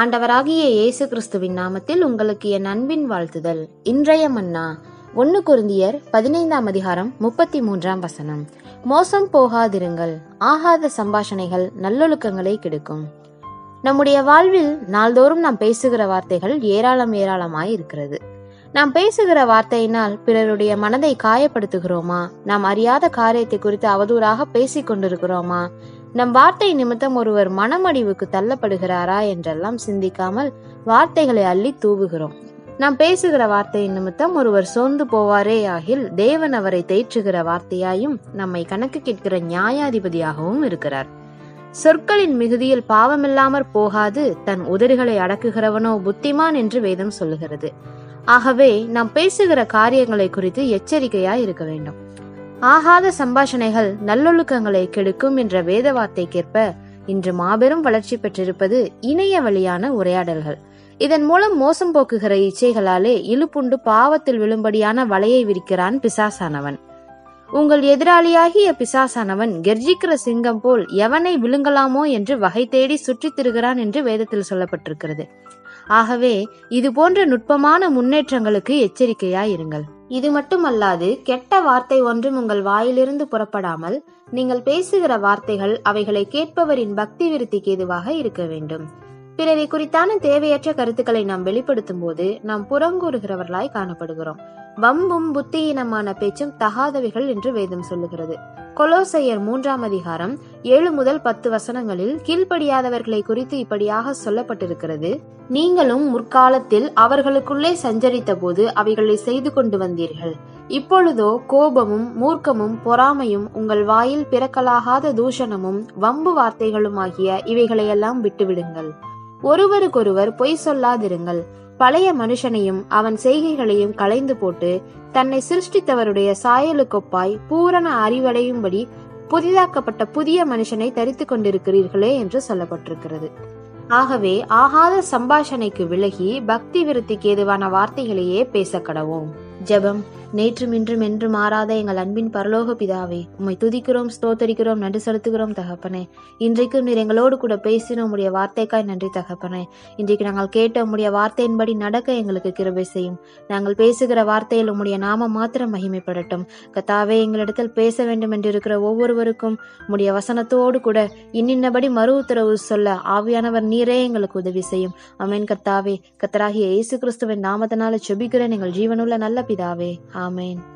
ஆண்டவராகிய இயேசு கிறிஸ்துவின் நாமத்தில் உங்களுக்கு என் அன்பின் வாழ்த்துதல் இன்றைய மன்னா ஒன்னு குருந்தியர் பதினைந்தாம் அதிகாரம் முப்பத்தி மூன்றாம் வசனம் மோசம் போகாதிருங்கள் ஆகாத சம்பாஷணைகள் நல்லொழுக்கங்களை கெடுக்கும் நம்முடைய வாழ்வில் நாள்தோறும் நாம் பேசுகிற வார்த்தைகள் ஏராளம் ஏராளமாய் இருக்கிறது நாம் பேசுகிற வார்த்தையினால் பிறருடைய மனதை காயப்படுத்துகிறோமா நாம் அறியாத காரியத்தை குறித்து அவதூறாக பேசிக் கொண்டிருக்கிறோமா நம் வார்த்தை நிமித்தம் ஒருவர் மனமடிவுக்கு தள்ளப்படுகிறாரா என்றெல்லாம் சிந்திக்காமல் வார்த்தைகளை அள்ளி தூவுகிறோம் நாம் பேசுகிற வார்த்தையின் நிமித்தம் ஒருவர் சோர்ந்து போவாரே ஆகில் தேவன் அவரை தேற்றுகிற வார்த்தையாயும் நம்மை கணக்கு கேட்கிற நியாயாதிபதியாகவும் இருக்கிறார் சொற்களின் மிகுதியில் பாவமில்லாமற் போகாது தன் உதடுகளை அடக்குகிறவனோ புத்திமான் என்று வேதம் சொல்லுகிறது ஆகவே நாம் பேசுகிற காரியங்களை குறித்து எச்சரிக்கையாய் இருக்க வேண்டும் ஆகாத சம்பாஷணைகள் நல்லொழுக்கங்களை கெடுக்கும் என்ற வேத வார்த்தைக்கேற்ப இன்று மாபெரும் வளர்ச்சி பெற்றிருப்பது இணைய வழியான உரையாடல்கள் இதன் மூலம் மோசம் போக்குகிற இச்சைகளாலே இழுப்புண்டு பாவத்தில் விழும்படியான வலையை விரிக்கிறான் பிசாசானவன் உங்கள் எதிராளியாகிய பிசாசானவன் கெர்ஜிக்கிற சிங்கம் போல் எவனை விழுங்கலாமோ என்று வகை தேடி சுற்றித் திரிகிறான் என்று வேதத்தில் சொல்லப்பட்டிருக்கிறது ஆகவே இது போன்ற நுட்பமான முன்னேற்றங்களுக்கு எச்சரிக்கையாயிருங்கள் இது மட்டுமல்லாது கெட்ட வார்த்தை ஒன்றும் உங்கள் வாயிலிருந்து புறப்படாமல் நீங்கள் பேசுகிற வார்த்தைகள் அவைகளை கேட்பவரின் பக்தி விருத்திக்கு ஏதுவாக இருக்க வேண்டும் பிறரை குறித்தான தேவையற்ற கருத்துக்களை நாம் வெளிப்படுத்தும் போது நாம் புறங்கூறுகிறவர்களாய் காணப்படுகிறோம் வம்பும் புத்தியீனமான பேச்சும் தகாதவைகள் என்று வேதம் சொல்லுகிறது கொலோசையர் மூன்றாம் அதிகாரம் ஏழு முதல் பத்து வசனங்களில் கீழ்ப்படியாதவர்களை குறித்து இப்படியாக சொல்லப்பட்டிருக்கிறது நீங்களும் முற்காலத்தில் அவர்களுக்குள்ளே சஞ்சரித்த போது அவைகளை செய்து கொண்டு வந்தீர்கள் இப்பொழுதோ கோபமும் மூர்க்கமும் பொறாமையும் உங்கள் வாயில் பிறக்கலாகாத தூஷணமும் வம்பு வார்த்தைகளும் ஆகிய இவைகளையெல்லாம் விட்டுவிடுங்கள் ஒருவருக்கொருவர் பொய் சொல்லாதிருங்கள் பழைய மனுஷனையும் அவன் செய்கைகளையும் களைந்து போட்டு தன்னை சிருஷ்டித்தவருடைய சாயலுக்கொப்பாய் பூரண அறிவடையும்படி புதிதாக்கப்பட்ட புதிய மனுஷனை தரித்து கொண்டிருக்கிறீர்களே என்று சொல்லப்பட்டிருக்கிறது ஆகவே ஆகாத சம்பாஷணைக்கு விலகி பக்தி விருத்திக்கு ஏதுவான வார்த்தைகளையே பேச கடவோம் ஜெபம் நேற்றும் இன்றும் என்று மாறாத எங்கள் அன்பின் பரலோக பிதாவே உம்மை துதிக்கிறோம் ஸ்தோத்தரிக்கிறோம் நன்றி செலுத்துகிறோம் தகப்பனே இன்றைக்கும் நீர் எங்களோடு கூட பேசின உம்முடைய வார்த்தைக்காய் நன்றி தகப்பனே இன்றைக்கு நாங்கள் கேட்ட உம்முடைய வார்த்தையின்படி நடக்க எங்களுக்கு கிருபை செய்யும் நாங்கள் பேசுகிற வார்த்தையில் உம்முடைய நாம மாத்திரம் மகிமைப்படட்டும் கத்தாவே எங்களிடத்தில் பேச வேண்டும் என்று இருக்கிற ஒவ்வொருவருக்கும் உம்முடைய வசனத்தோடு கூட இன்னின்னபடி மறு உத்தரவு சொல்ல ஆவியானவர் நீரே எங்களுக்கு உதவி செய்யும் அமேன் கர்த்தாவே கத்தராகிய இயேசு கிறிஸ்துவின் நாமத்தினால செபிக்கிறேன் எங்கள் ஜீவனுள்ள நல்ல பிதாவே ஆமேன்